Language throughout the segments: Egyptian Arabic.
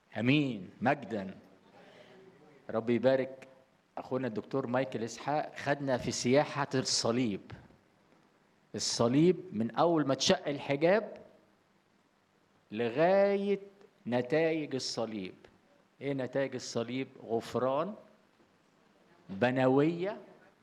امين مجدا ربي يبارك اخونا الدكتور مايكل اسحاق خدنا في سياحه الصليب الصليب من اول ما اتشق الحجاب لغايه نتائج الصليب ايه نتائج الصليب غفران بنويه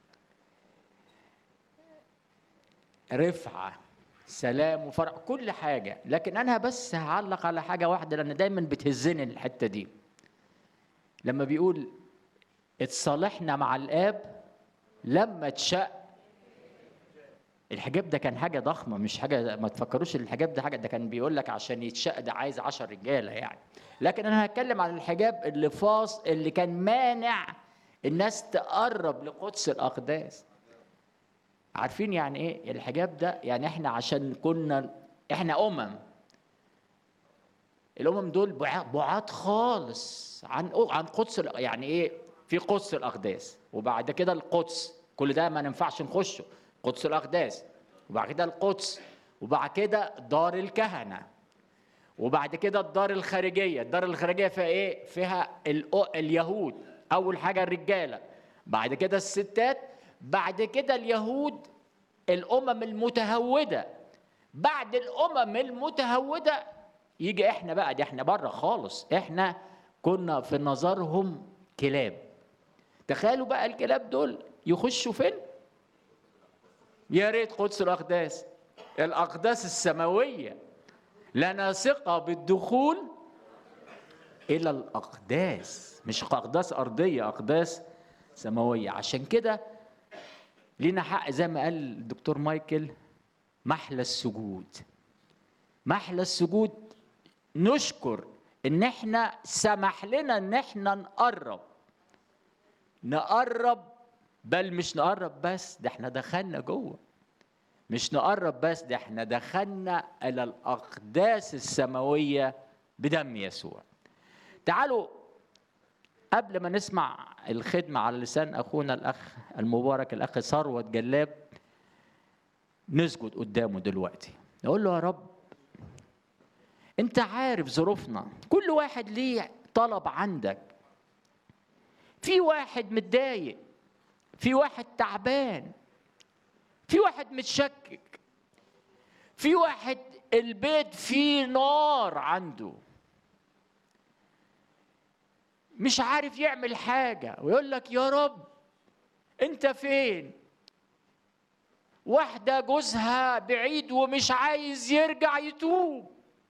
رفعه سلام وفرح كل حاجه لكن انا بس هعلق على حاجه واحده لان دايما بتهزني الحته دي لما بيقول اتصالحنا مع الاب لما اتشق الحجاب ده كان حاجه ضخمه مش حاجه ما تفكروش الحجاب ده حاجه ده كان بيقول لك عشان يتشق ده عايز عشر رجاله يعني لكن انا هتكلم عن الحجاب اللي فاص اللي كان مانع الناس تقرب لقدس الاقداس عارفين يعني ايه الحجاب ده يعني احنا عشان كنا احنا امم الامم دول بعاد خالص عن عن قدس يعني ايه في قدس الاقداس وبعد كده القدس كل ده ما ينفعش نخشه قدس الاقداس وبعد كده القدس وبعد كده دار الكهنه وبعد كده الدار الخارجيه الدار الخارجيه فيها ايه فيها اليهود اول حاجه الرجاله بعد كده الستات بعد كده اليهود الامم المتهوده بعد الامم المتهوده يجي احنا بقى دي احنا بره خالص احنا كنا في نظرهم كلاب تخيلوا بقى الكلاب دول يخشوا فين يا ريت قدس الاقداس الاقداس السماويه لنا ثقه بالدخول الى الاقداس مش اقداس ارضيه اقداس سماويه عشان كده لينا حق زي ما قال الدكتور مايكل محلى السجود محلى السجود نشكر ان احنا سمح لنا ان احنا نقرب نقرب بل مش نقرب بس ده احنا دخلنا جوه مش نقرب بس ده احنا دخلنا الى الاقداس السماويه بدم يسوع تعالوا قبل ما نسمع الخدمة على لسان أخونا الأخ المبارك الأخ ثروت جلاب نسجد قدامه دلوقتي نقول له يا رب أنت عارف ظروفنا كل واحد ليه طلب عندك في واحد متضايق في واحد تعبان في واحد متشكك في واحد البيت فيه نار عنده مش عارف يعمل حاجة ويقول لك يا رب أنت فين؟ واحدة جوزها بعيد ومش عايز يرجع يتوب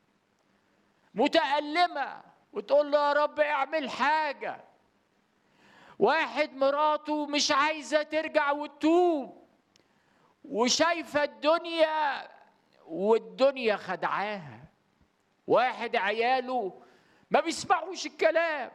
متألمة وتقول له يا رب اعمل حاجة واحد مراته مش عايزة ترجع وتتوب وشايفة الدنيا والدنيا خدعاها واحد عياله ما بيسمعوش الكلام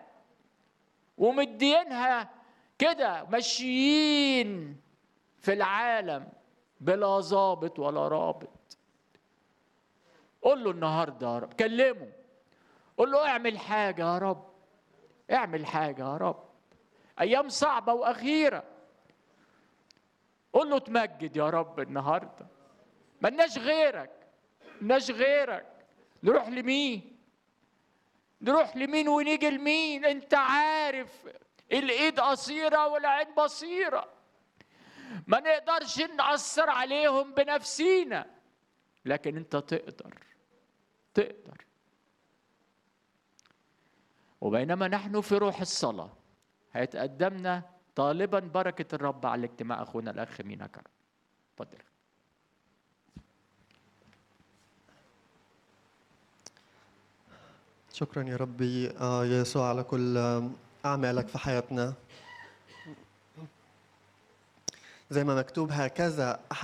ومدينها كده ماشيين في العالم بلا ظابط ولا رابط قول له النهارده يا رب كلمه قول له اعمل حاجه يا رب اعمل حاجه يا رب ايام صعبه واخيره قول له تمجد يا رب النهارده ملناش غيرك ملناش غيرك نروح لمين نروح لمين ونيجي لمين انت عارف الايد قصيرة والعين بصيرة ما نقدرش نأثر عليهم بنفسينا لكن انت تقدر تقدر وبينما نحن في روح الصلاة هيتقدمنا طالبا بركة الرب على الاجتماع أخونا الأخ مينا كرم اتفضل شكرا يا ربي يا يسوع على كل أعمالك في حياتنا زي ما مكتوب هكذا